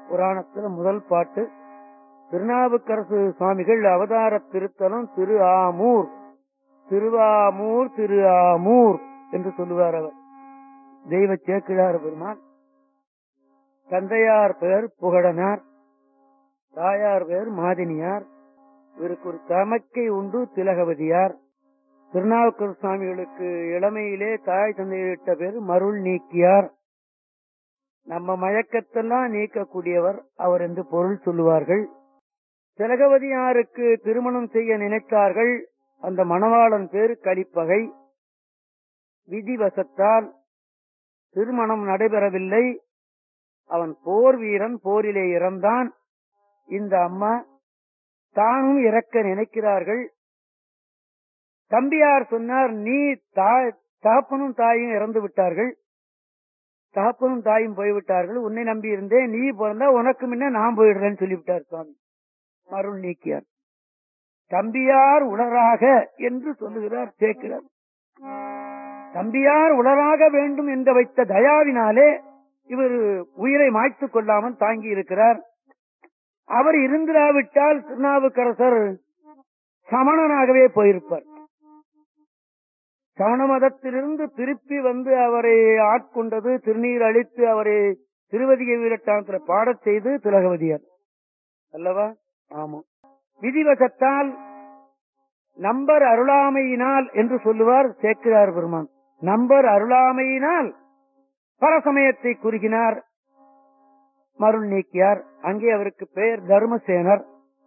புராணத்துல முதல் பாட்டு திருநாவுக்கரசு சுவாமிகள் அவதார திருத்தலம் திரு ஆமூர் திருவாமூர் திரு ஆமூர் என்று சொல்லுவார் அவர் தெய்வ சேக்கிழார் பெருமான் தந்தையார் பெயர் புகழனார் தாயார் பெயர் மாதினியார் இவருக்கு ஒரு தமக்கை உண்டு திலகவதியார் திருநாவுக்கர் சுவாமிகளுக்கு இளமையிலே தாய் தந்தையிட்ட பேர் மருள் நீக்கியார் நம்ம மயக்கத்தெல்லாம் நீக்கக்கூடியவர் அவர் என்று பொருள் சொல்லுவார்கள் திலகவதியாருக்கு திருமணம் செய்ய நினைத்தார்கள் அந்த மணவாளன் பேரு கலிப்பகை விதிவசத்தால் திருமணம் நடைபெறவில்லை அவன் போர் வீரன் போரிலே இறந்தான் இந்த அம்மா தானும் இறக்க நினைக்கிறார்கள் தம்பியார் சொன்னார் நீ தாய் தகப்பனும் தாயும் இறந்து விட்டார்கள் தகப்பனும் தாயும் போய்விட்டார்கள் உன்னை நம்பி இருந்தேன் நீ பிறந்தா உனக்கு முன்ன நான் போயிடுறேன்னு சொல்லிவிட்டார் சுவாமி மருள் நீக்கியார் தம்பியார் உளராக என்று சொல்லுகிறார் சேர்க்கிறார் தம்பியார் உளராக வேண்டும் என்று வைத்த தயாவினாலே இவர் உயிரை மாய்த்துக் கொள்ளாமல் தாங்கி இருக்கிறார் அவர் இருந்திராவிட்டால் திருநாவுக்கரசர் சமணனாகவே போயிருப்பார் சமண மதத்திலிருந்து திருப்பி வந்து அவரை ஆட்கொண்டது திருநீர் அளித்து அவரை திருவதிகை வீரட்டானத்தில் பாடச் செய்து திலகவதியார் அல்லவா ஆமா விதிவசத்தால் நம்பர் அருளாமையினால் என்று சொல்லுவார் சேக்கிரார் பெருமான் நம்பர் அருளாமையினால் பரசமயத்தை குறுகினார் மருள் நீக்கியார் அங்கே அவருக்கு பெயர் தர்மசேனர்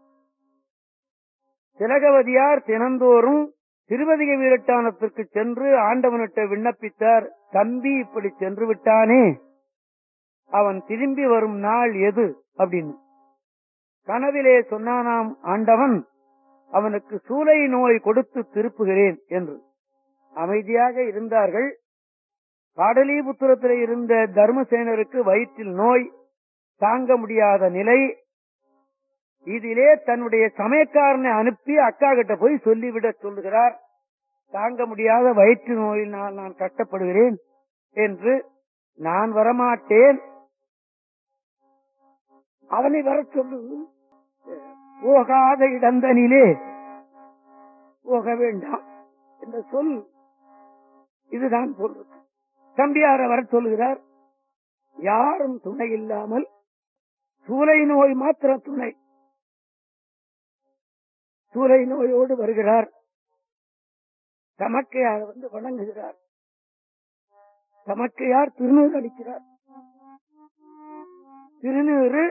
திலகவதியார் தினந்தோறும் திருவதிக வீரட்டானத்திற்கு சென்று ஆண்டவனிட்ட விண்ணப்பித்தார் தம்பி இப்படி சென்று விட்டானே அவன் திரும்பி வரும் நாள் எது அப்படின்னு கனவிலே சொன்னானாம் ஆண்டவன் அவனுக்கு சூளை நோய் கொடுத்து திருப்புகிறேன் என்று அமைதியாக இருந்தார்கள் பாடலிபுத்திரத்தில் இருந்த தர்மசேனருக்கு வயிற்றில் நோய் தாங்க முடியாத நிலை இதிலே தன்னுடைய சமயக்காரனை அனுப்பி அக்கா கிட்ட போய் சொல்லிவிட சொல்லுகிறார் தாங்க முடியாத வயிற்று நோயினால் நான் கஷ்டப்படுகிறேன் என்று நான் வரமாட்டேன் அவனை வர சொல்லு போகாத இடந்தனிலே போக வேண்டாம் என்ற சொல் இதுதான் பொருள் தம்பியார வர சொல்லுகிறார் யாரும் துணை இல்லாமல் சூளை நோய் மாத்திர துணை சூளை நோயோடு வருகிறார் தமக்கையார் வந்து வணங்குகிறார் தமக்கையார் திருநூறு அளிக்கிறார் திருநூறு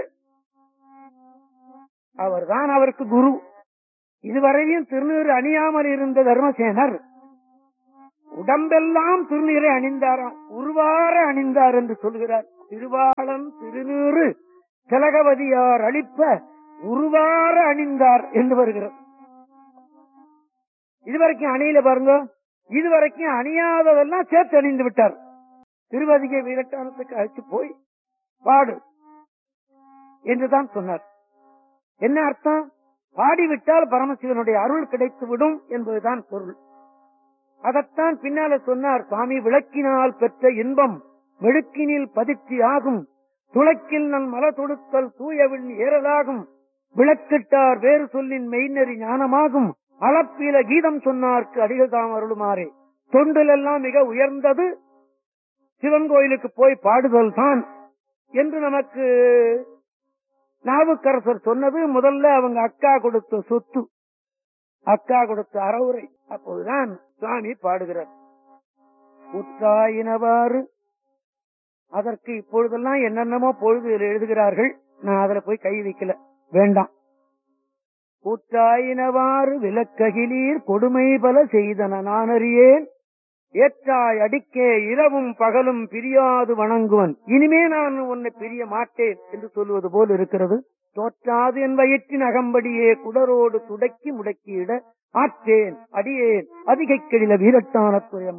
அவர்தான் அவருக்கு குரு இதுவரையும் திருநீர் அணியாமல் இருந்த தர்மசேனர் உடம்பெல்லாம் திருநீரை அணிந்தாராம் உருவார அணிந்தார் என்று சொல்கிறார் திருவாளன் திருநீறு திலகவதியார் அளிப்ப உருவார அணிந்தார் என்று வருகிறது இதுவரைக்கும் அணியில பாருங்க இதுவரைக்கும் அணியாததெல்லாம் சேர்த்து அணிந்து விட்டார் திருவதிகை வீரட்டானத்துக்கு அழைத்து போய் பாடு என்றுதான் சொன்னார் என்ன அர்த்தம் பாடிவிட்டால் பரமசிவனுடைய அருள் கிடைத்து விடும் என்பதுதான் பொருள் அதைத்தான் பின்னால சொன்னார் சுவாமி விளக்கினால் பெற்ற இன்பம் மெழுக்கினில் பதிர்ச்சி ஆகும் துளக்கில் நன் மல தொடுத்தல் தூயவின் ஏறலாகும் விளக்கிட்டார் வேறு சொல்லின் மெய்நெறி ஞானமாகும் அளப்பில கீதம் சொன்னார்க்கு அடிகள் தாம் அருளுமாறே தொண்டில் எல்லாம் மிக உயர்ந்தது சிவன் கோயிலுக்கு போய் பாடுதல் தான் என்று நமக்கு நாவுக்கரசர் சொன்னது முதல்ல அவங்க அக்கா கொடுத்த சொத்து அக்கா கொடுத்த அறவுரை அப்போதுதான் சுவாமி பாடுகிறார் உத்தாயினவாறு அதற்கு இப்பொழுதெல்லாம் என்னென்னமோ பொழுது எழுதுகிறார்கள் நான் அதுல போய் கை வைக்கல வேண்டாம் கூற்றாயினவாறு விலக்ககிலீர் கொடுமை பல செய்தன நான் அறியேன் ஏற்றாய் அடிக்கே இரவும் பகலும் பிரியாது வணங்குவன் இனிமே நான் உன்னை பிரிய மாட்டேன் என்று சொல்லுவது போல் இருக்கிறது தோற்றாது என் வயிற்றின் அகம்படியே குடரோடு துடக்கி முடக்கியிட ஆற்றேன் அடியேன் அதிகை கெழில வீரட்டான துயம்